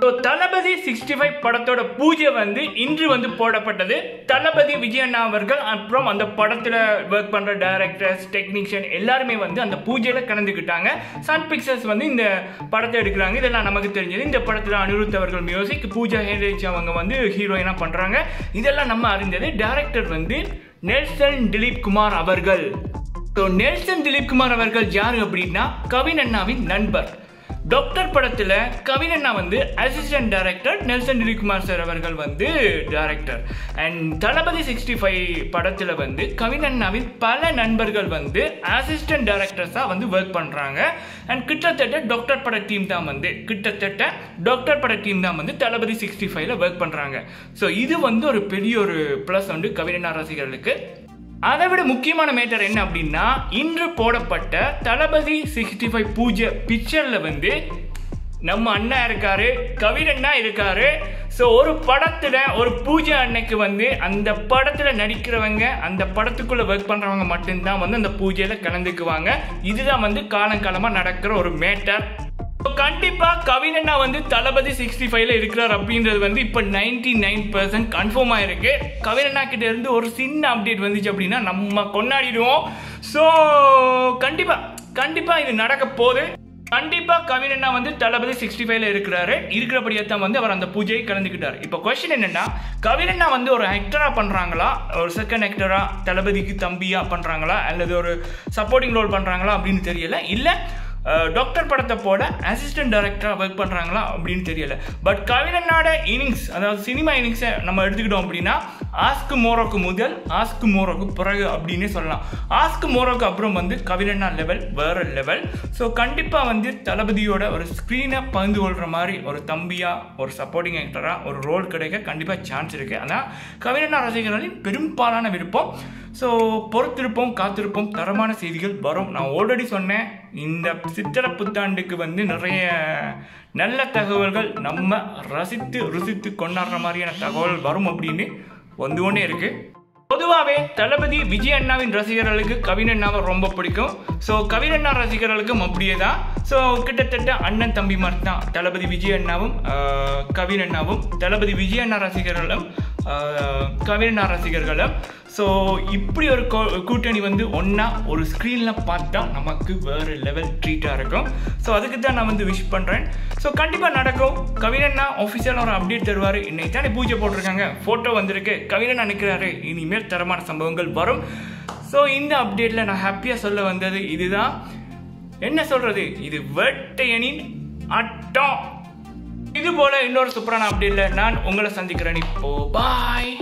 so தளபதி sixty five படத்தோட பூஜை வந்து இன்று வந்து போடப்பட்டது தளபதி விஜய் அண்ணா அவர்கள் அப்புறம் அந்த படத்தில் ஒர்க் பண்ணுற டைரக்டர்ஸ் டெக்னீஷியன் எல்லாருமே வந்து அந்த பூஜையில் கலந்துக்கிட்டாங்க சன் பிக்சர்ஸ் வந்து இந்த படத்தை எடுக்கிறாங்க இதெல்லாம் நமக்கு தெரிஞ்சது இந்த படத்தில் அனிருத் அவர்கள் மியூசிக் பூஜா ஹேரேஜ் அவங்க வந்து ஹீரோயினாக பண்ணுறாங்க இதெல்லாம் நம்ம அறிந்தது டைரக்டர் வந்து நெல்சன் திலீப் குமார் அவர்கள் ஸோ நெல்சன் திலீப் குமார் அவர்கள் யாரு அப்படின்னா கவின் அண்ணாவின் நண்பர் டாக்டர் படத்தில் கவின் அண்ணா வந்து assistant director Nelson Dilipkumar sir அவர்கள் வந்து director and Thalapathy sixty five படத்தில் வந்து கவின் அண்ணாவின் பல நண்பர்கள் வந்து அசிஸ்டன்ட் டைரக்டர்ஸாக வந்து ஒர்க் பண்ணுறாங்க அண்ட் கிட்டத்தட்ட டாக்டர் பட டீம் தான் வந்து கிட்டத்தட்ட டாக்டர் பட டீம் தான் வந்து தளபதி சிக்ஸ்டி ஃபைவ்ல ஒர்க் பண்ணுறாங்க ஸோ இது வந்து ஒரு பெரிய ஒரு ப்ளஸ் வந்து கவின் அண்ணா ரசிகர்களுக்கு அதை விட முக்கியமான மேட்டர் என்ன அப்படின்னா இன்று போடப்பட்ட தளபதி சிக்ஸ்டி ஃபைவ் பூஜை பிக்சர்ல வந்து நம்ம அண்ணா இருக்காரு கவிர் அண்ணா இருக்காரு ஸோ ஒரு படத்துல ஒரு பூஜை அன்னைக்கு வந்து அந்த படத்துல நடிக்கிறவங்க அந்த படத்துக்குள்ள ஒர்க் பண்றவங்க மட்டும்தான் வந்து அந்த பூஜையில கலந்துக்குவாங்க இதுதான் வந்து காலங்காலமா நடக்கிற ஒரு மேட்டர் கண்டிப்பா கவின் அண்ணா வந்து தளபதி சிக்ஸ்டி ஃபைவ்ல இருக்கிறார் அப்படின்றது வந்து இப்போ நைன்டி நைன் பர்சன்ட் கன்ஃபார்ம் ஆயிருக்கு கவின் அண்ணா கிட்ட இருந்து ஒரு சின்ன அப்டேட் வந்துச்சு அப்படின்னா நம்ம கொண்டாடிடுவோம் ஸோ கண்டிப்பா கண்டிப்பா இது நடக்க போகுது கண்டிப்பா கவின் அண்ணா வந்து தளபதி சிக்ஸ்டி ஃபைவ்ல இருக்கிறாரு இருக்கிறபடியே தான் வந்து அவர் அந்த பூஜையை கலந்துக்கிட்டார் இப்போ கொஸ்டின் என்னன்னா கவின் அண்ணா வந்து ஒரு ஆக்டரா பண்றாங்களா ஒரு செகண்ட் ஆக்டரா தளபதிக்கு தம்பியா பண்றாங்களா அல்லது ஒரு சப்போர்ட்டிங் ரோல் பண்றாங்களா அப்படின்னு தெரியல இல்லை டாக்டர் படத்தை போட அசிஸ்டன்ட் டைரக்டராக ஒர்க் பண்ணுறாங்களா அப்படின்னு தெரியல பட் கவினனோட இன்னிங்ஸ் அதாவது சினிமா இன்னிங்ஸை நம்ம எடுத்துக்கிட்டோம் அப்படின்னா ஆஸ்கு மோரோக்கு முதல் ஆஸ்கு மோரோக்கு பிறகு அப்படின்னே சொல்லலாம் ஆஸ்கு மோரோக்கு அப்புறம் வந்து கவினண்ணா லெவல் வேற லெவல் ஸோ கண்டிப்பாக வந்து தளபதியோட ஒரு ஸ்க்ரீனை பகிர்ந்து கொள்கிற மாதிரி ஒரு தம்பியாக ஒரு சப்போர்ட்டிங் ஆக்டராக ஒரு ரோல் கிடைக்க கண்டிப்பாக சான்ஸ் இருக்குது அதான் கவினண்ணா ரசிகர்களின் பெரும்பாலான விருப்பம் ஸோ பொறுத்திருப்போம் காத்திருப்போம் தரமான செய்திகள் வரும் நான் ஆல்ரெடி சொன்னேன் இந்த சித்திர புத்தாண்டுக்கு வந்து நிறைய நல்ல தகவல்கள் நம்ம ரசித்து ருசித்து கொண்டாடுற மாதிரியான தகவல் வரும் அப்படின்னு வந்து கொண்டே இருக்கு பொதுவாகவே தளபதி விஜய் அண்ணாவின் ரசிகர்களுக்கு கவின் அண்ணாவை ரொம்ப பிடிக்கும் ஸோ கவின் அண்ணா ரசிகர்களுக்கும் அப்படியே தான் ஸோ கிட்டத்தட்ட அண்ணன் தம்பி மாதிரி தான் தளபதி விஜய் அண்ணாவும் ஆஹ், கவின் அண்ணாவும் தளபதி விஜய் அண்ணா ரசிகர்களும் ஆஹ், கவின் அண்ணா ரசிகர்களும் ஸோ இப்படி ஒரு கூ- கூட்டணி வந்து ஒன்றா ஒரு ஸ்க்ரீனில் பார்த்தா நமக்கு வேறு லெவல் ட்ரீட்டாக இருக்கும் ஸோ அதுக்கு தான் நான் வந்து விஷ் பண்ணுறேன் ஸோ கண்டிப்பாக நடக்கும் கவினண்ணா ஒஃபிஷியலாக ஒரு அப்டேட் தருவார் இன்னைக்கு தானே பூஜை போட்டிருக்காங்க ஃபோட்டோ வந்திருக்கு கவினண்ணா நிற்கிறாரு இனிமேல் தரமான சம்பவங்கள் வரும் ஸோ இந்த அப்டேட்டில் நான் ஹாப்பியாக சொல்ல வந்தது இதுதான் என்ன சொல்கிறது இது வேட்டையனின் அட்டம் இது போல இன்னொரு சூப்பரான அப்டேட்ல நான் உங்களை சந்திக்கிறேன் இப்போ பாய்